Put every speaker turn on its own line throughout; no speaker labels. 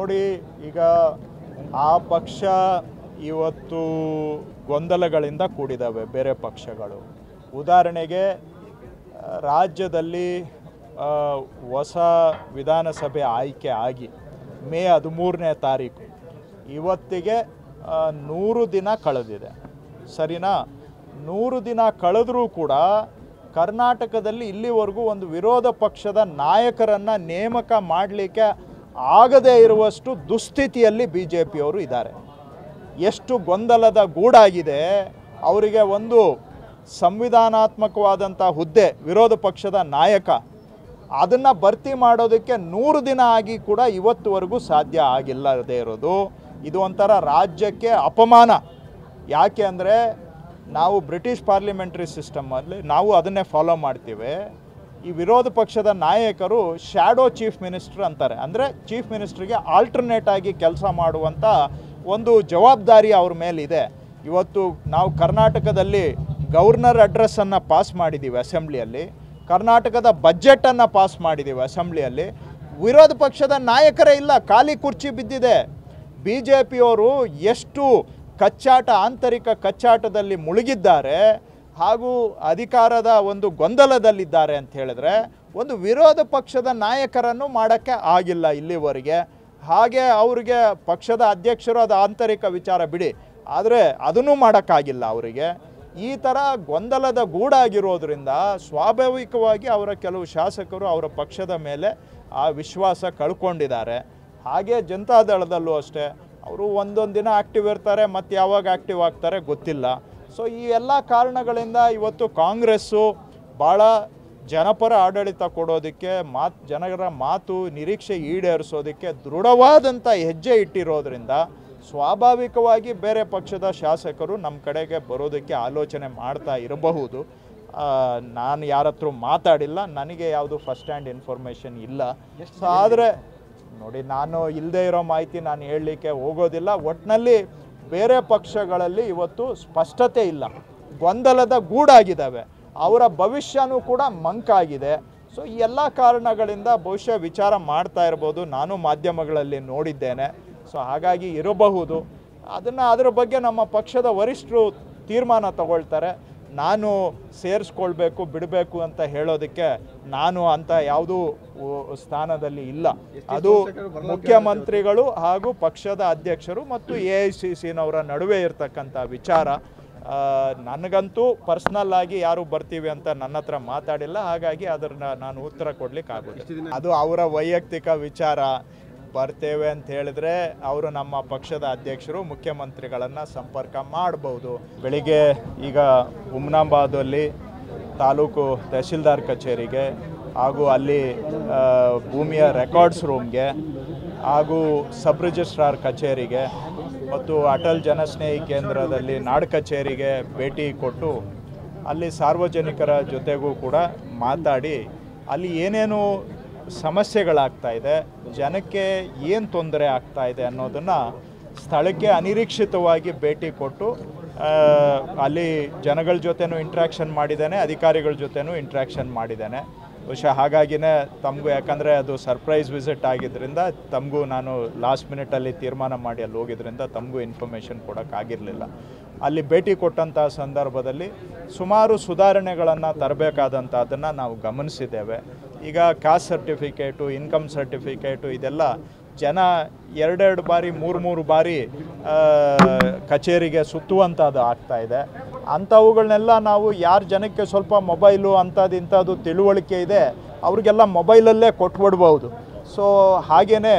ನೋಡಿ ಈಗ ಆ ಪಕ್ಷ ಇವತ್ತು ಗೊಂದಲಗಳಿಂದ ಕೂಡಿದ್ದಾವೆ ಬೇರೆ ಪಕ್ಷಗಳು ಉದಾಹರಣೆಗೆ ಆ, ರಾಜ್ಯದಲ್ಲಿ ಆ, ಹೊಸ ವಿಧಾನಸಭೆ ಆಯ್ಕೆ ಆಗಿ ಮೇ ಹದಿಮೂರನೇ ತಾರೀಕು ಇವತ್ತಿಗೆ ಆ, ನೂರು ದಿನ ಕಳೆದಿದೆ ಸರಿನಾ ನೂರು ದಿನ ಕಳೆದರೂ ಕೂಡ ಕರ್ನಾಟಕದಲ್ಲಿ ಇಲ್ಲಿವರೆಗೂ ಒಂದು ವಿರೋಧ ಪಕ್ಷದ ನಾಯಕರನ್ನು ನೇಮಕ ಮಾಡಲಿಕ್ಕೆ ಆಗದೇ ಇರುವಷ್ಟು ದುಸ್ಥಿತಿಯಲ್ಲಿ ಬಿ ಜೆ ಪಿಯವರು ಇದ್ದಾರೆ ಎಷ್ಟು ಗೊಂದಲದ ಗೂಡಾಗಿದೆ ಅವರಿಗೆ ಒಂದು ಸಂವಿಧಾನಾತ್ಮಕವಾದಂಥ ಹುದ್ದೆ ವಿರೋಧ ಪಕ್ಷದ ನಾಯಕ ಅದನ್ನು ಭರ್ತಿ ಮಾಡೋದಕ್ಕೆ ನೂರು ದಿನ ಆಗಿ ಕೂಡ ಇವತ್ತುವರೆಗೂ ಸಾಧ್ಯ ಆಗಿಲ್ಲದೇ ಇರೋದು ಇದು ಒಂಥರ ರಾಜ್ಯಕ್ಕೆ ಅಪಮಾನ ಯಾಕೆ ಅಂದರೆ ನಾವು ಬ್ರಿಟಿಷ್ ಪಾರ್ಲಿಮೆಂಟ್ರಿ ಸಿಸ್ಟಮಲ್ಲಿ ನಾವು ಅದನ್ನೇ ಫಾಲೋ ಮಾಡ್ತೀವಿ ಈ ವಿರೋಧ ಪಕ್ಷದ ನಾಯಕರು ಶ್ಯಾಡೋ ಚೀಫ್ ಮಿನಿಸ್ಟರ್ ಅಂತಾರೆ ಅಂದರೆ ಚೀಫ್ ಮಿನಿಸ್ಟ್ರಿಗೆ ಆಲ್ಟರ್ನೇಟ್ ಆಗಿ ಕೆಲಸ ಮಾಡುವಂಥ ಒಂದು ಜವಾಬ್ದಾರಿ ಅವ್ರ ಮೇಲಿದೆ ಇವತ್ತು ನಾವು ಕರ್ನಾಟಕದಲ್ಲಿ ಗವರ್ನರ್ ಅಡ್ರೆಸ್ಸನ್ನು ಪಾಸ್ ಮಾಡಿದ್ದೀವಿ ಅಸೆಂಬ್ಲಿಯಲ್ಲಿ ಕರ್ನಾಟಕದ ಬಜೆಟನ್ನು ಪಾಸ್ ಮಾಡಿದ್ದೀವಿ ಅಸೆಂಬ್ಲಿಯಲ್ಲಿ ವಿರೋಧ ಪಕ್ಷದ ನಾಯಕರೇ ಇಲ್ಲ ಖಾಲಿ ಕುರ್ಚಿ ಬಿದ್ದಿದೆ ಬಿ ಜೆ ಪಿಯವರು ಎಷ್ಟು ಕಚ್ಚಾಟ ಆಂತರಿಕ ಕಚ್ಚಾಟದಲ್ಲಿ ಮುಳುಗಿದ್ದಾರೆ ಹಾಗೂ ಅಧಿಕಾರದ ಒಂದು ಗೊಂದಲದಲ್ಲಿದ್ದಾರೆ ಅಂತ ಹೇಳಿದ್ರೆ ಒಂದು ವಿರೋಧ ಪಕ್ಷದ ನಾಯಕರನ್ನು ಮಾಡೋಕ್ಕೆ ಆಗಿಲ್ಲ ಇಲ್ಲಿವರೆಗೆ ಹಾಗೆ ಅವರಿಗೆ ಪಕ್ಷದ ಅಧ್ಯಕ್ಷರು ಅದು ಆಂತರಿಕ ವಿಚಾರ ಬಿಡಿ ಆದರೆ ಅದನ್ನೂ ಮಾಡೋಕ್ಕಾಗಿಲ್ಲ ಅವರಿಗೆ ಈ ಥರ ಗೊಂದಲದ ಗೂಡಾಗಿರೋದ್ರಿಂದ ಸ್ವಾಭಾವಿಕವಾಗಿ ಅವರ ಕೆಲವು ಶಾಸಕರು ಅವರ ಪಕ್ಷದ ಮೇಲೆ ಆ ವಿಶ್ವಾಸ ಕಳ್ಕೊಂಡಿದ್ದಾರೆ ಹಾಗೆ ಜನತಾದಳದಲ್ಲೂ ಅಷ್ಟೇ ಅವರು ಒಂದೊಂದು ದಿನ ಆ್ಯಕ್ಟಿವ್ ಇರ್ತಾರೆ ಮತ್ತು ಯಾವಾಗ ಆ್ಯಕ್ಟಿವ್ ಆಗ್ತಾರೆ ಗೊತ್ತಿಲ್ಲ ಸೊ ಈ ಎಲ್ಲ ಕಾರಣಗಳಿಂದ ಇವತ್ತು ಕಾಂಗ್ರೆಸ್ಸು ಭಾಳ ಜನಪರ ಆಡಳಿತ ಕೊಡೋದಕ್ಕೆ ಮಾತು ಜನರ ಮಾತು ನಿರೀಕ್ಷೆ ಈಡೇರಿಸೋದಕ್ಕೆ ದೃಢವಾದಂಥ ಹೆಜ್ಜೆ ಇಟ್ಟಿರೋದ್ರಿಂದ ಸ್ವಾಭಾವಿಕವಾಗಿ ಬೇರೆ ಪಕ್ಷದ ಶಾಸಕರು ನಮ್ಮ ಕಡೆಗೆ ಬರೋದಕ್ಕೆ ಆಲೋಚನೆ ಮಾಡ್ತಾ ಇರಬಹುದು ಆ, ನಾನು ಯಾರ ಹತ್ರ ಮಾತಾಡಿಲ್ಲ ನನಗೆ ಯಾವುದು ಫಸ್ಟ್ ಹ್ಯಾಂಡ್ ಇನ್ಫಾರ್ಮೇಷನ್ ಇಲ್ಲ ಸೊ ಆದರೆ ನೋಡಿ ನಾನು ಇಲ್ಲದೆ ಇರೋ ಮಾಹಿತಿ ನಾನು ಹೇಳಲಿಕ್ಕೆ ಹೋಗೋದಿಲ್ಲ ಒಟ್ಟಿನಲ್ಲಿ ಬೇರೆ ಪಕ್ಷಗಳಲ್ಲಿ ಇವತ್ತು ಸ್ಪಷ್ಟತೆ ಇಲ್ಲ ಗೊಂದಲದ ಗೂಡಾಗಿದ್ದಾವೆ ಅವರ ಭವಿಷ್ಯನೂ ಕೂಡ ಮಂಕಾಗಿದೆ ಸೊ ಈ ಎಲ್ಲ ಕಾರಣಗಳಿಂದ ಬಹುಶಃ ವಿಚಾರ ಮಾಡ್ತಾ ಇರ್ಬೋದು ನಾನು ಮಾಧ್ಯಮಗಳಲ್ಲಿ ನೋಡಿದ್ದೇನೆ ಸೊ ಹಾಗಾಗಿ ಇರಬಹುದು ಅದನ್ನು ಅದರ ಬಗ್ಗೆ ನಮ್ಮ ಪಕ್ಷದ ವರಿಷ್ಠರು ತೀರ್ಮಾನ ತಗೊಳ್ತಾರೆ ನಾನು ಸೇರಿಸ್ಕೊಳ್ಬೇಕು ಬಿಡಬೇಕು ಅಂತ ಹೇಳೋದಕ್ಕೆ ನಾನು ಅಂತ ಯಾವುದೂ ಉ- ಸ್ಥಾನದಲ್ಲಿ ಇಲ್ಲ ಅದು ಮುಖ್ಯಮಂತ್ರಿಗಳು ಹಾಗೂ ಪಕ್ಷದ ಅಧ್ಯಕ್ಷರು ಮತ್ತು ಎ ಐ ಸಿ ಸಿನವರ ನಡುವೆ ಇರತಕ್ಕಂಥ ವಿಚಾರ ಆ, ನನಗಂತೂ ಪರ್ಸ್ನಲ್ ಆಗಿ ಯಾರು ಬರ್ತೀವಿ ಅಂತ ನನ್ನ ಹತ್ರ ಮಾತಾಡಿಲ್ಲ ಹಾಗಾಗಿ ಅದನ್ನ ನಾನು ಉತ್ತರ ಕೊಡ್ಲಿಕ್ಕೆ ಆಗೋದಿಲ್ಲ ಅದು ಅವರ ವೈಯಕ್ತಿಕ ವಿಚಾರ ಬರ್ತೇವೆ ಅಂತ ಹೇಳಿದ್ರೆ ಅವರು ನಮ್ಮ ಪಕ್ಷದ ಅಧ್ಯಕ್ಷರು ಮುಖ್ಯಮಂತ್ರಿಗಳನ್ನು ಸಂಪರ್ಕ ಮಾಡಬಹುದು ಬೆಳಿಗ್ಗೆ ಈಗ ಹುಮ್ನಾಬಾದಲ್ಲಿ ತಾಲೂಕು ತಹಶೀಲ್ದಾರ್ ಕಚೇರಿಗೆ ಹಾಗೂ ಅಲ್ಲಿ ಆ, ಭೂಮಿಯ ರೆಕಾರ್ಡ್ಸ್ ರೂಮ್ಗೆ ಹಾಗೂ ಸಬ್ ರಿಜಿಸ್ಟ್ರಾರ್ ಕಚೇರಿಗೆ ಮತ್ತು ಅಟಲ್ ಜನಸ್ನೇಹಿ ಕೇಂದ್ರದಲ್ಲಿ ನಾಡ್ ಕಚೇರಿಗೆ ಭೇಟಿ ಕೊಟ್ಟು ಅಲ್ಲಿ ಸಾರ್ವಜನಿಕರ ಜೊತೆಗೂ ಕೂಡ ಮಾತಾಡಿ ಅಲ್ಲಿ ಏನೇನು ಸಮಸ್ಯೆಗಳಾಗ್ತಾ ಇದೆ ಜನಕ್ಕೆ ಏನು ತೊಂದರೆ ಆಗ್ತಾ ಇದೆ ಅನ್ನೋದನ್ನು ಸ್ಥಳಕ್ಕೆ ಅನಿರೀಕ್ಷಿತವಾಗಿ ಭೇಟಿ ಕೊಟ್ಟು ಆ, ಅಲ್ಲಿ ಜನಗಳ ಜೊತೆನೂ ಇಂಟ್ರ್ಯಾಕ್ಷನ್ ಮಾಡಿದ್ದೇನೆ ಅಧಿಕಾರಿಗಳ ಜೊತೆನೂ ಇಂಟ್ರ್ಯಾಕ್ಷನ್ ಮಾಡಿದ್ದೇನೆ ಬಹುಶಃ ಹಾಗಾಗಿನೇ ತಮಗೂ ಯಾಕಂದರೆ ಅದು ಸರ್ಪ್ರೈಸ್ ವಿಸಿಟ್ ಆಗಿದ್ದರಿಂದ ತಮಗೂ ನಾನು ಲಾಸ್ಟ್ ಮಿನಿಟಲ್ಲಿ ತೀರ್ಮಾನ ಮಾಡಿ ಅಲ್ಲಿ ಹೋಗಿದ್ರಿಂದ ತಮಗೂ ಇನ್ಫಾರ್ಮೇಷನ್ ಕೊಡೋಕ್ಕಾಗಿರಲಿಲ್ಲ ಅಲ್ಲಿ ಭೇಟಿ ಕೊಟ್ಟಂಥ ಸಂದರ್ಭದಲ್ಲಿ ಸುಮಾರು ಸುಧಾರಣೆಗಳನ್ನು ತರಬೇಕಾದಂಥದ್ದನ್ನು ನಾವು ಗಮನಿಸಿದ್ದೇವೆ ಈಗ ಕಾಸ್ಟ್ ಸರ್ಟಿಫಿಕೇಟು ಇನ್ಕಮ್ ಸರ್ಟಿಫಿಕೇಟು ಇದೆಲ್ಲ ಜನ ಎರಡೆರಡು ಬಾರಿ ಮೂರು ಮೂರು ಬಾರಿ ಆ, ಕಚೇರಿಗೆ ಸುತ್ತುವಂಥದ್ದು ಆಗ್ತಾ ಇದೆ ಅಂಥವುಗಳನ್ನೆಲ್ಲ ನಾವು ಯಾರು ಜನಕ್ಕೆ ಸ್ವಲ್ಪ ಮೊಬೈಲು ಅಂಥದ್ದು ಇಂಥದ್ದು ತಿಳುವಳಿಕೆ ಇದೆ ಅವ್ರಿಗೆಲ್ಲ ಮೊಬೈಲಲ್ಲೇ ಕೊಟ್ಬಿಡ್ಬೋದು ಸೊ ಹಾಗೆಯೇ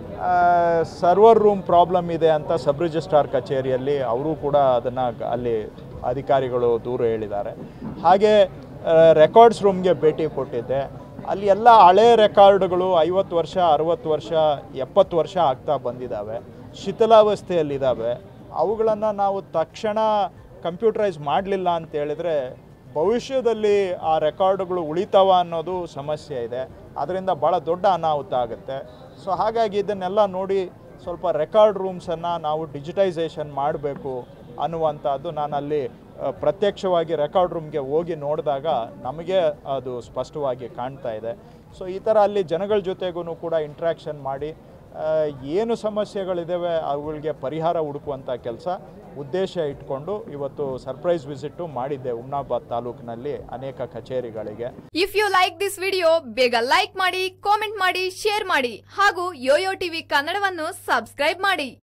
ಸರ್ವರ್ ರೂಮ್ ಪ್ರಾಬ್ಲಮ್ ಇದೆ ಅಂತ ಸಬ್ ರಿಜಿಸ್ಟ್ರಾರ್ ಕಚೇರಿಯಲ್ಲಿ ಅವರು ಕೂಡ ಅದನ್ನು ಅಲ್ಲಿ ಅಧಿಕಾರಿಗಳು ದೂರು ಹೇಳಿದ್ದಾರೆ ಹಾಗೆ ರೆಕಾರ್ಡ್ಸ್ ರೂಮ್ಗೆ ಭೇಟಿ ಕೊಟ್ಟಿದ್ದೆ ಅಲ್ಲಿ ಎಲ್ಲ ಹಳೆ ರೆಕಾರ್ಡ್ಗಳು ಐವತ್ತು ವರ್ಷ ಅರವತ್ತು ವರ್ಷ ಎಪ್ಪತ್ತು ವರ್ಷ ಆಗ್ತಾ ಬಂದಿದ್ದಾವೆ ಶಿಥಿಲಾವಸ್ಥೆಯಲ್ಲಿದ್ದಾವೆ ಅವುಗಳನ್ನು ನಾವು ತಕ್ಷಣ ಕಂಪ್ಯೂಟರೈಸ್ ಮಾಡಲಿಲ್ಲ ಅಂತ ಹೇಳಿದ್ರೆ ಭವಿಷ್ಯದಲ್ಲಿ ಆ ರೆಕಾರ್ಡ್ಗಳು ಉಳಿತಾವ ಅನ್ನೋದು ಸಮಸ್ಯೆ ಇದೆ ಅದರಿಂದ ಭಾಳ ದೊಡ್ಡ ಅನಾಹುತ ಆಗುತ್ತೆ ಸೊ ಹಾಗಾಗಿ ಇದನ್ನೆಲ್ಲ ನೋಡಿ ಸ್ವಲ್ಪ ರೆಕಾರ್ಡ್ ರೂಮ್ಸನ್ನು ನಾವು ಡಿಜಿಟೈಸೇಷನ್ ಮಾಡಬೇಕು ಅನ್ನುವಂಥದ್ದು ನಾನು ಅಲ್ಲಿ ಆ, ಪ್ರತ್ಯಕ್ಷವಾಗಿ ರೆಕಾರ್ಡ್ ರೂಮ್ಗೆ ಹೋಗಿ ನೋಡಿದಾಗ ನಮಗೆ ಅದು ಸ್ಪಷ್ಟವಾಗಿ ಕಾಣ್ತಾ ಇದೆ ಸೊ ಈ ಥರ ಅಲ್ಲಿ ಜನಗಳ ಜೊತೆಗೂ ಕೂಡ ಇಂಟ್ರ್ಯಾಕ್ಷನ್ ಮಾಡಿ ಆ, ಏನು ಸಮಸ್ಯೆಗಳಿದ್ದಾವೆ ಅವುಗಳಿಗೆ ಪರಿಹಾರ ಹುಡುಕುವಂಥ ಕೆಲಸ ಉದ್ದೇಶ ಇಟ್ಕೊಂಡು ಇವತ್ತು ಸರ್ಪ್ರೈಸ್ ವಿಸಿಟ್ಟು ಮಾಡಿದ್ದೆ ಹುಮ್ನಾಬಾದ್ ತಾಲೂಕಿನಲ್ಲಿ ಅನೇಕ ಕಚೇರಿಗಳಿಗೆ
if you like this video ಬೇಗ ಲೈಕ್ ಮಾಡಿ ಕಾಮೆಂಟ್ ಮಾಡಿ ಶೇರ್ ಮಾಡಿ ಹಾಗೂ ಯೋಯೋ ಟಿವಿ ಕನ್ನಡವನ್ನು ಸಬ್ಸ್ಕ್ರೈಬ್ ಮಾಡಿ